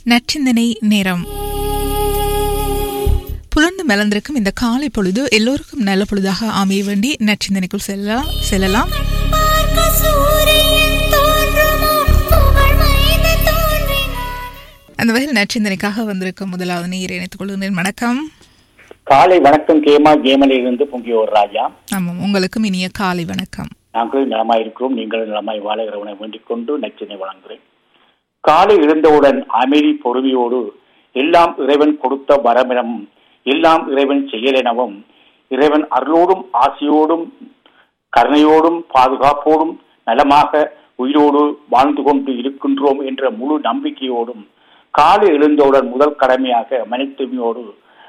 நச்சிந்தனை நேரம் புலர்ந்து மலர்ந்திருக்கும் இந்த காலை பொழுது எல்லோருக்கும் நல்ல பொழுதாக அமைய வேண்டி நச்சிந்தனைக்குள் செல்லலாம் செல்லலாம் பார்க்க சூரியன் தோன்றுமோ புகழ் மைந்து தோன்றினான் அந்த வகையில் நச்சிந்தனைக்காக வந்திருக்கும் முதலாவது நீர் இணைத்துக் கொள்கிறேன் வணக்கம் காலை வணக்கம் கேமா கேமலிலிருந்து பொங்கியோர் ராஜா ஆமாம் உங்களுக்கும் இனிய காலை வணக்கம் நாங்கள் நலமாய் இருக்கிறோம் நீங்கள் நலமாய் வாழ இறைவனை வேண்டிக் கொண்டு நச்சினை வழங்குகிறேன் காலை எழுந்தவுடன் அமைதி பொறுமையோடு எல்லாம் இறைவன் கொடுத்த வரமெனவும் எல்லாம் இறைவன் செயலெனவும் இறைவன் அருளோடும் ஆசையோடும் கருணையோடும் பாதுகாப்போடும் நலமாக உயிரோடு வாழ்ந்து கொண்டு இருக்கின்றோம் என்ற முழு நம்பிக்கையோடும் காலை எழுந்தவுடன் முதல் கடமையாக மனிதமையோடு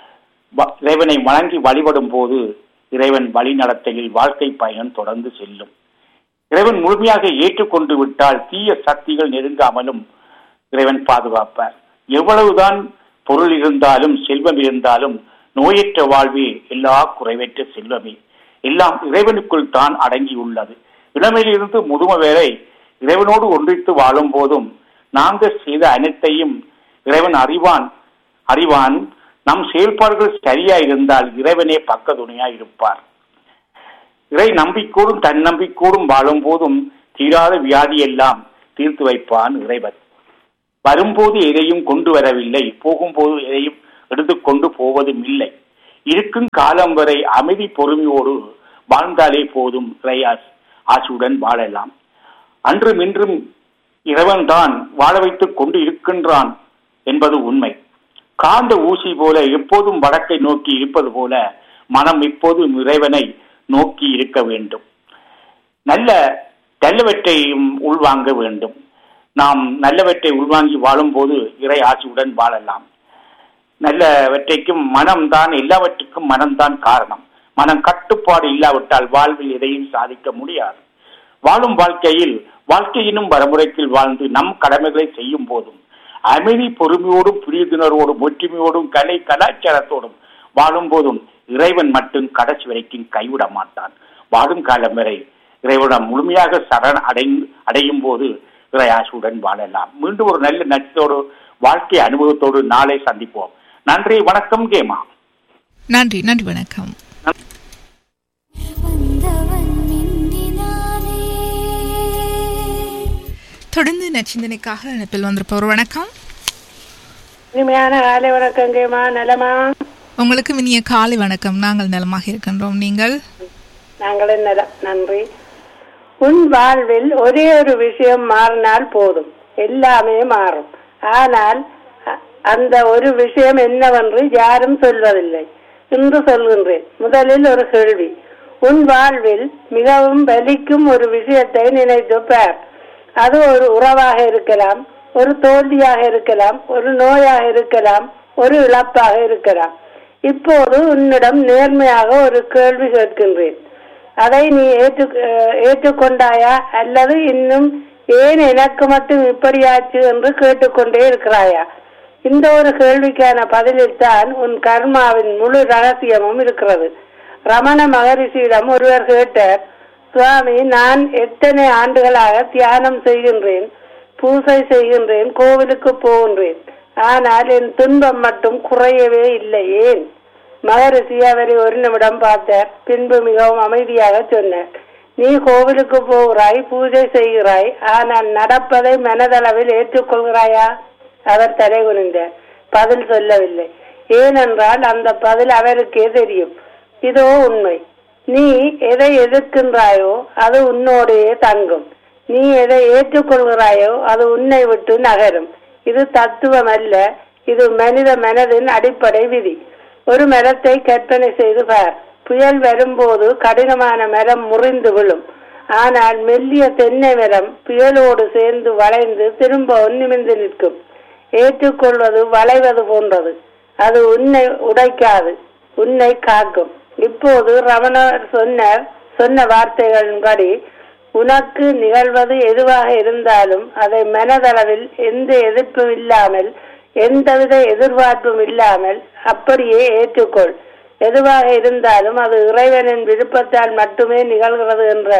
வ- இறைவனை வணங்கி வழிபடும் போது இறைவன் வழி நடத்தையில் வாழ்க்கை பயணம் தொடர்ந்து செல்லும் இறைவன் முழுமையாக ஏற்றுக்கொண்டு விட்டால் தீய சக்திகள் நெருங்காமலும் இறைவன் பாதுகாப்பார் எவ்வளவுதான் பொருள் இருந்தாலும் செல்வம் இருந்தாலும் நோயற்ற வாழ்வே எல்லா குறைவற்ற செல்வமே எல்லாம் இறைவனுக்குள் தான் அடங்கியுள்ளது இளமையிலிருந்து முதுமை வரை இறைவனோடு ஒன்றித்து வாழும் போதும் நாங்கள் செய்த அனைத்தையும் இறைவன் அறிவான் அறிவான் நம் செயல்பாடுகள் சரியா இருந்தால் இறைவனே பக்க துணையா இருப்பார் இறை நம்பிக்கோடும் தன்னம்பிக்கோடும் வாழும் போதும் தீராத வியாதி எல்லாம் தீர்த்து வைப்பான் இறைவன் வரும்போது எதையும் கொண்டு வரவில்லை போகும்போது எதையும் எடுத்துக்கொண்டு போவதும் இல்லை இருக்கும் காலம் வரை அமைதி பொறுமையோடு வாழ்ந்தாலே போதும் இறையாஸ் ஆசியுடன் வாழலாம் அன்றும் இன்றும் இறைவன் தான் வாழ வைத்துக் கொண்டு இருக்கின்றான் என்பது உண்மை காந்த ஊசி போல எப்போதும் வடக்கை நோக்கி இருப்பது போல மனம் எப்போதும் இறைவனை நோக்கி இருக்க வேண்டும் நல்ல நல்லவற்றையும் உள்வாங்க வேண்டும் நாம் நல்லவற்றை உள்வாங்கி வாழும்போது இறை ஆட்சியுடன் வாழலாம் நல்லவற்றைக்கும் மனம்தான் எல்லாவற்றுக்கும் மனம்தான் காரணம் மனம் கட்டுப்பாடு இல்லாவிட்டால் வாழ்வில் எதையும் சாதிக்க முடியாது வாழும் வாழ்க்கையில் வாழ்க்கையினும் வரமுறைத்தில் வாழ்ந்து நம் கடமைகளை செய்யும் போதும் அமைதி பொறுமையோடும் புரியுதுணர்வோடும் ஒற்றுமையோடும் கலை கலாச்சாரத்தோடும் வாழும் போதும் இறைவன் மட்டும் கடைசி வரைக்கும் கைவிட மாட்டான் வாழும் காலம் வரை இறைவனம் முழுமையாக சரண் அடை அடையும் போது இறையாசுடன் வாழலாம் மீண்டும் ஒரு நல்ல நட்சத்தோடு வாழ்க்கை அனுபவத்தோடு நாளை சந்திப்போம் நன்றி வணக்கம் கேமா நன்றி நன்றி வணக்கம் வந்தவன் மின்னினானே தொடர்ந்து நச்சிந்தனைக்காக இணைப்பில் வந்திருப்பவர் வணக்கம் இனிமையான காலை வணக்கங்கம்மா நலமா உங்களுக்கும் இனிய காலை வணக்கம் நாங்கள் நலமாக இருக்கின்றோம் நீங்கள் நாங்களும் நலம் நன்றி உன் வாழ்வில் ஒரே ஒரு விஷயம் மாறினால் போதும் எல்லாமே மாறும் ஆனால் அ- அந்த ஒரு விஷயம் என்னவென்று யாரும் சொல்வதில்லை இன்று சொல்கின்றேன் முதலில் ஒரு கேள்வி உன் வாழ்வில் மிகவும் வலிக்கும் ஒரு விஷயத்தை நினைத்து பார் அது ஒரு உறவாக இருக்கலாம் ஒரு தோல்வியாக இருக்கலாம் ஒரு நோயாக இருக்கலாம் ஒரு இழப்பாக இருக்கலாம் இப்போது உன்னிடம் நேர்மையாக ஒரு கேள்வி கேட்கின்றேன் அதை நீ ஏற்று அஹ், ஏற்றுக்கொண்டாயா அல்லது இன்னும் ஏன் எனக்கு மட்டும் இப்படியாச்சு என்று கேட்டுக்கொண்டே இருக்கிறாயா இந்த ஒரு கேள்விக்கான பதிலில் தான் உன் கர்மாவின் முழு ரகசியமும் இருக்கிறது ரமண மகரிஷியிடம் ஒருவர் கேட்டார் சுவாமி நான் எத்தனை ஆண்டுகளாக தியானம் செய்கின்றேன் பூசை செய்கின்றேன் கோவிலுக்கு போகின்றேன் ஆனால் என் துன்பம் மட்டும் குறையவே இல்லை ஏன் மகரிஷி அவரை ஒரு நிமிடம் பார்த்தார் பின்பு மிகவும் அமைதியாக சொன்னார் நீ கோவிலுக்கு போகிறாய் பூஜை செய்கிறாய் ஆனால் நடப்பதை மனதளவில் ஏற்றுக்கொள்கிறாயா அவர் தலை குனிந்தார் பதில் சொல்லவில்லை ஏனென்றால் அந்த பதில் அவருக்கே தெரியும் இதோ உண்மை நீ எதை எதிர்க்கின்றாயோ அது உன்னோடையே தங்கும் நீ எதை ஏற்றுக்கொள்கிறாயோ அது உன்னை விட்டு நகரும் இது தத்துவம் அல்ல இது மனித மனதின் அடிப்படை விதி ஒரு மரத்தை கற்பனை செய்து பார் புயல் வரும்போது கடினமான மரம் முறிந்து விழும் ஆனால் மெல்லிய தென்னை மரம் புயலோடு சேர்ந்து வளைந்து திரும்ப நிமிர்ந்து நிற்கும் ஏற்றுக்கொள்வது வளைவது போன்றது அது உன்னை உடைக்காது உன்னை காக்கும் இப்போது ரமணர் சொன்னார் சொன்ன வார்த்தைகளின்படி உனக்கு நிகழ்வது எதுவாக இருந்தாலும் அதை மனதளவில் எந்த எதிர்ப்பும் இல்லாமல் எந்தவித எதிர்பார்ப்பும் இல்லாமல் அப்படியே ஏற்றுக்கொள் எதுவாக இருந்தாலும் அது இறைவனின் விருப்பத்தால் மட்டுமே நிகழ்கிறது என்ற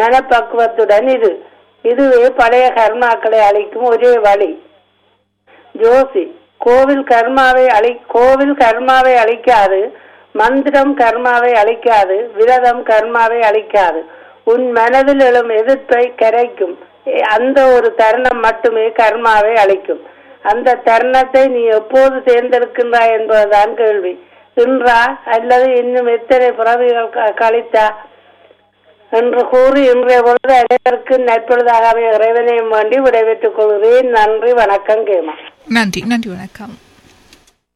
மனப்பக்குவத்துடன் இது இதுவே பழைய கர்மாக்களை அளிக்கும் ஒரே வழி ஜோசி கோவில் கர்மாவை அழி கோவில் கர்மாவை அழிக்காது மந்திரம் கர்மாவை அழிக்காது விரதம் கர்மாவை அழிக்காது உன் மனதில் எழும் எதிர்ப்பை கரைக்கும் எ- அந்த ஒரு தருணம் மட்டுமே கர்மாவை அழிக்கும் அந்த தருணத்தை நீ எப்போது தேர்ந்தெடுக்கின்றாய் என்பதுதான் கேள்வி இன்றா அல்லது இன்னும் எத்தனை பிறவிகள் க- கழித்தா என்று கூறி இன்றைய பொழுது அனைவருக்கும் நற்பொழுதாக அமைய இறைவனையும் வேண்டி விடைபெற்றுக் கொள்கிறேன் நன்றி வணக்கம் கேமா நன்றி நன்றி வணக்கம்